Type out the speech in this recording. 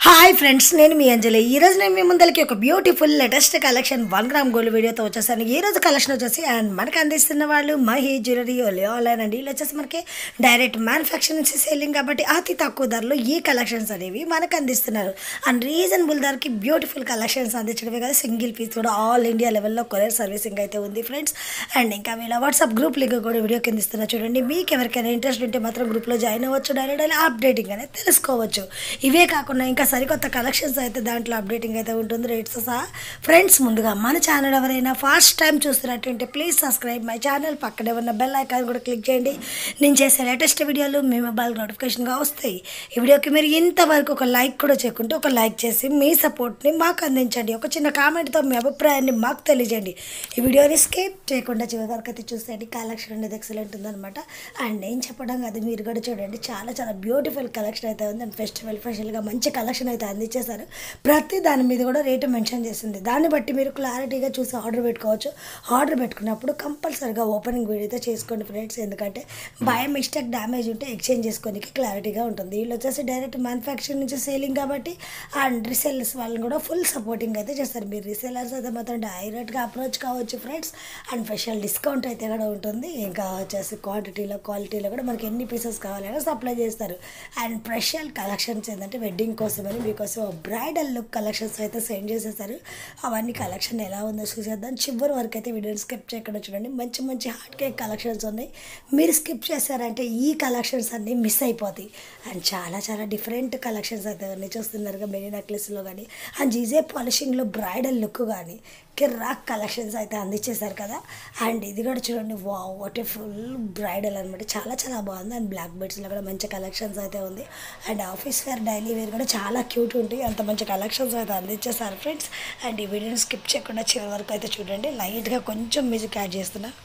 hi friends నేను మీ అంజలి ఈ రోజు నేను మీ ముందరికి ఒక beautiful latest collection one gram gold వీడియోతో వచ్చేసాను ఈ రోజు కలెక్షన్ వచ్చేసి అండ్ మనకి అందిస్తున్న వాళ్ళు మహి జ్యువెలరీ ఆన్లైన్ అండి వీళ్ళు వచ్చేసి మనకి డైరెక్ట్ మ్యానుఫ్యాక్చర్ నుంచి సేలింగ్ కాబట్టి అతి తక్కువ ధరలో ఈ కలెక్షన్స్ అనేవి మనకు అందిస్తున్నారు అండ్ రీజనబుల్ ధరకి బ్యూటిఫుల్ కలెక్షన్స్ అందించడమే కదా సింగిల్ పీస్ కూడా ఆల్ ఇండియా లెవెల్లో కొరియర్ సర్వీసింగ్ అయితే ఉంది ఫ్రెండ్స్ అండ్ ఇంకా వీళ్ళ వాట్సాప్ గ్రూప్ లింక్ కూడా వీడియో కింద ఇస్తున్నా చూడండి మీకు ఎవరికైనా ఇంట్రెస్ట్ ఉంటే మాత్రం గ్రూప్లో జాయిన్ అవ్వచ్చు డైరెక్ట్ డైలీ అప్డేటింగ్ అనేది తెలుసుకోవచ్చు ఇవే కాకుండా ఇంకా సరికొత్త కలెక్షన్స్ అయితే దాంట్లో అప్డేటింగ్ అయితే ఉంటుంది రేట్స్ సహా ఫ్రెండ్స్ ముందుగా మన ఛానల్ ఎవరైనా ఫస్ట్ టైం చూస్తున్నట్టుంటే ప్లీజ్ సబ్స్క్రైబ్ మై ఛానల్ పక్కనే ఉన్న బెల్ ఐకాన్ కూడా క్లిక్ చేయండి నేను చేసే లేటెస్ట్ వీడియోలు మీ మొబైల్ నోటిఫికేషన్గా వస్తాయి ఈ వీడియోకి మీరు ఇంతవరకు ఒక లైక్ కూడా చేయకుంటే ఒక లైక్ చేసి మీ సపోర్ట్ని మాకు అందించండి ఒక చిన్న కామెంట్తో మీ అభిప్రాయాన్ని మాకు తెలియజేయండి ఈ వీడియోని స్కిప్ చేయకుండా చివరి వరకు అయితే చూసేయండి కలెక్షన్ అనేది ఎక్సలెంట్ ఉందన్నమాట అండ్ నేను చెప్పడం కాదు మీరు కూడా చూడండి చాలా చాలా బ్యూటిఫుల్ కలెక్షన్ అయితే ఉంది అండ్ ఫెస్టివల్ స్పెషల్గా మంచి కలెక్షన్ అయితే అందించేశారు ప్రతి దాని మీద కూడా రేటు మెన్షన్ చేసింది దాన్ని బట్టి మీరు క్లారిటీగా చూసి ఆర్డర్ పెట్టుకోవచ్చు ఆర్డర్ పెట్టుకున్నప్పుడు కంపల్సరీగా ఓపెనింగ్ వీడియో అయితే చేసుకోండి ఫ్రెండ్స్ ఎందుకంటే బై మిస్టేక్ డ్యామేజ్ ఉంటే ఎక్స్చేంజ్ చేసుకోనికి క్లారిటీగా ఉంటుంది వీళ్ళు వచ్చేసి డైరెక్ట్ మ్యానుఫ్యాక్చరింగ్ నుంచి సేలింగ్ కాబట్టి అండ్ రీసెల్లర్స్ వాళ్ళని కూడా ఫుల్ సపోర్టింగ్ అయితే చేస్తారు మీరు రీసెల్లర్స్ అయితే మాత్రం డైరెక్ట్గా అప్రోచ్ కావచ్చు ఫ్రెండ్స్ అండ్ స్పెషల్ డిస్కౌంట్ అయితే కూడా ఉంటుంది ఇంకా వచ్చేసి క్వాంటిటీలో క్వాలిటీలో కూడా మనకి ఎన్ని పీసెస్ కావాలైనా సప్లై చేస్తారు అండ్ స్పెషల్ కలెక్షన్స్ ఏంటంటే వెడ్డింగ్ కోసమని మీకోసం బ్రైడల్ లుక్ కలెక్షన్స్ అయితే సెండ్ చేసేసారు అవన్నీ కలెక్షన్ ఎలా ఉందో చూసేద్దాం చివరి వరకు అయితే వీడియోని స్కిప్ చేయకుండా చూడండి మంచి మంచి హాట్ కేక్ కలెక్షన్స్ ఉన్నాయి మీరు స్కిప్ చేశారంటే ఈ కలెక్షన్స్ అన్నీ మిస్ అయిపోతాయి అండ్ చాలా చాలా డిఫరెంట్ కలెక్షన్స్ అయితే అన్నీ చూస్తున్నారు మెరీ నెక్లెస్లో కానీ అండ్ జీజే పాలిషింగ్లో బ్రైడల్ లుక్ కానీ కిర్రాక్ కలెక్షన్స్ అయితే అందించేశారు కదా అండ్ ఇది కూడా చూడండి వా వాట్ ఏ ఫుల్ బ్రైడల్ అనమాట చాలా చాలా బాగుంది అండ్ బ్లాక్ బెడ్స్లో కూడా మంచి కలెక్షన్స్ అయితే ఉంది and office wear daily wear కూడా చాలా క్యూట్ ఉంటాయి అంత మంచి కలెక్షన్స్ అయితే అందించేశారు ఫ్రెండ్స్ అండ్ ఈ వీడియోని స్కిప్ చేయకుండా చివరి వరకు అయితే చూడండి లైట్గా కొంచెం మ్యూజిక్ యాడ్ చేస్తున్నా